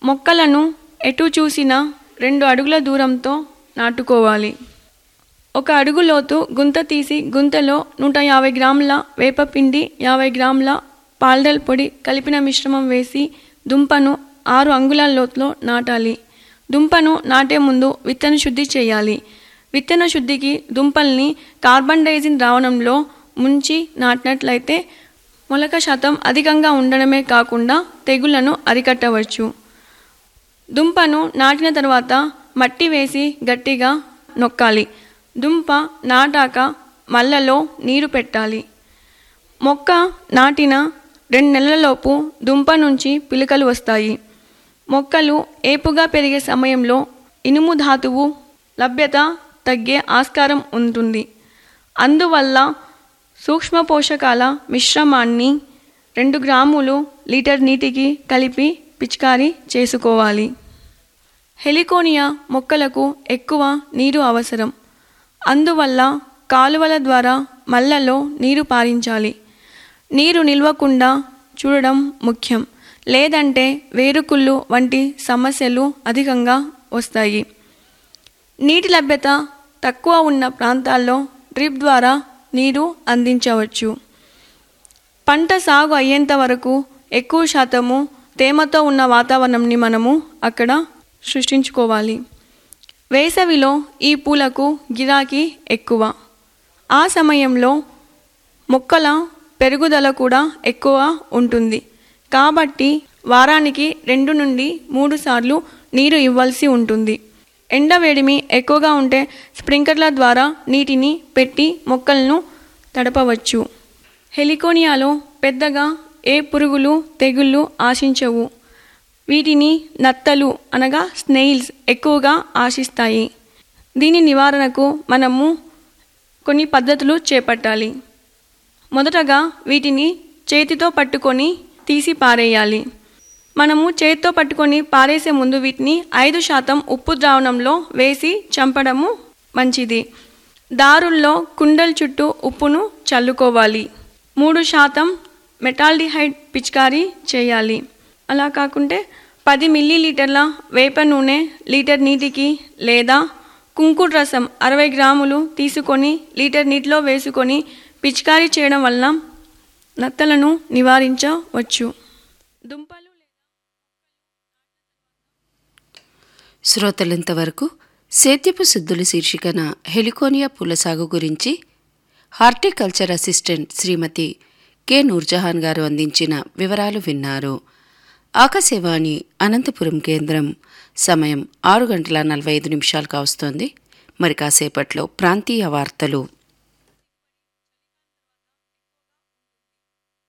మొక్కలను ఎటు చూసినా రెండు అడుగుల దూరంతో నాటుకోవాలి ఒక అడుగు లోతు గుంత తీసి గుంతలో నూట యాభై గ్రాముల వేపపిండి యాభై గ్రాముల పాల్డల్ పొడి కలిపిన మిశ్రమం వేసి దుంపను ఆరు అంగుళాల లోతులో నాటాలి దుంపను నాటే ముందు విత్తన శుద్ధి చేయాలి విత్తన శుద్ధికి దుంపల్ని కార్బన్ డైజిన్ ద్రావణంలో ముంచి నాటినట్లయితే మొలక శాతం అధికంగా ఉండడమే కాకుండా తెగుళ్లను అరికట్టవచ్చు దుంపను నాటిన తర్వాత మట్టి వేసి గట్టిగా నొక్కాలి దుంప నాటాక మల్లలో నీరు పెట్టాలి మొక్క నాటిన రెండు నెలలలోపు దుంప నుంచి పిలకలు వస్తాయి మొక్కలు ఏపుగా పెరిగే సమయంలో ఇనుము ధాతువు లభ్యత తగ్గే ఆస్కారం ఉంటుంది అందువల్ల సూక్ష్మ పోషకాల మిశ్రమాన్ని రెండు గ్రాములు లీటర్ నీటికి కలిపి పిచికారీ చేసుకోవాలి హెలికోనియా మొక్కలకు ఎక్కువ నీరు అవసరం అందువల్ల కాలువల ద్వారా మల్లలో నీరు పారించాలి నీరు నిల్వకుండా చూడడం ముఖ్యం లేదంటే వేరుకుళ్ళు వంటి సమస్యలు అధికంగా వస్తాయి నీటి లభ్యత తక్కువ ఉన్న ప్రాంతాల్లో డ్రిప్ ద్వారా నీరు అందించవచ్చు పంట సాగు అయ్యేంత వరకు ఎక్కువ శాతము తేమతో ఉన్న వాతావరణంని మనము అక్కడ సృష్టించుకోవాలి వేసవిలో ఈ పూలకు గిరాకీ ఎక్కువ ఆ సమయంలో మొక్కల పెరుగుదల కూడా ఎక్కువ ఉంటుంది కాబట్టి వారానికి రెండు నుండి మూడు సార్లు నీరు ఇవ్వాల్సి ఉంటుంది ఎండ వేడిమి ఎక్కువగా ఉంటే స్ప్రింక్లర్ల ద్వారా నీటిని పెట్టి మొక్కలను తడపవచ్చు హెలికోనియాలో పెద్దగా ఏ పురుగులు తెగుళ్ళు ఆశించవు వీటిని నత్తలు అనగా స్నేయిల్స్ ఎక్కువగా ఆశిస్తాయి దీని నివారణకు మనము కొన్ని పద్ధతులు చేపట్టాలి మొదటగా వీటిని చేతితో పట్టుకొని తీసి పారేయాలి మనము చేతితో పట్టుకొని పారేసే ముందు వీటిని ఐదు శాతం ఉప్పు ద్రావణంలో వేసి చంపడము మంచిది దారుల్లో కుండల చుట్టూ ఉప్పును చల్లుకోవాలి మూడు శాతం మెటాల్డిహైడ్ పిచికారీ చేయాలి అలా కాకుంటే పది మిల్లీ లీటర్ల వేప నూనె లీటర్ నీటికి లేదా కుంకుడు రసం అరవై గ్రాములు తీసుకొని లీటర్ నీటిలో వేసుకొని పిచికారీ చేయడం వల్ల నత్తలను నివారించవచ్చు దుంపలు శ్రోతలంతవరకు సేద్యపు సిద్ధుల శీర్షికన హెలికోనియా పూల సాగు గురించి horticulture assistant Srimathi K Noorjahan garu అందించిన వివరాలు విన్నారు ఆకాశవాణి అనంతపురం కేంద్రం సమయం ఆరు గంటల నలభై ఐదు నిమిషాలు కావస్తోంది మరి కాసేపట్లో ప్రాంతీయ వార్తలు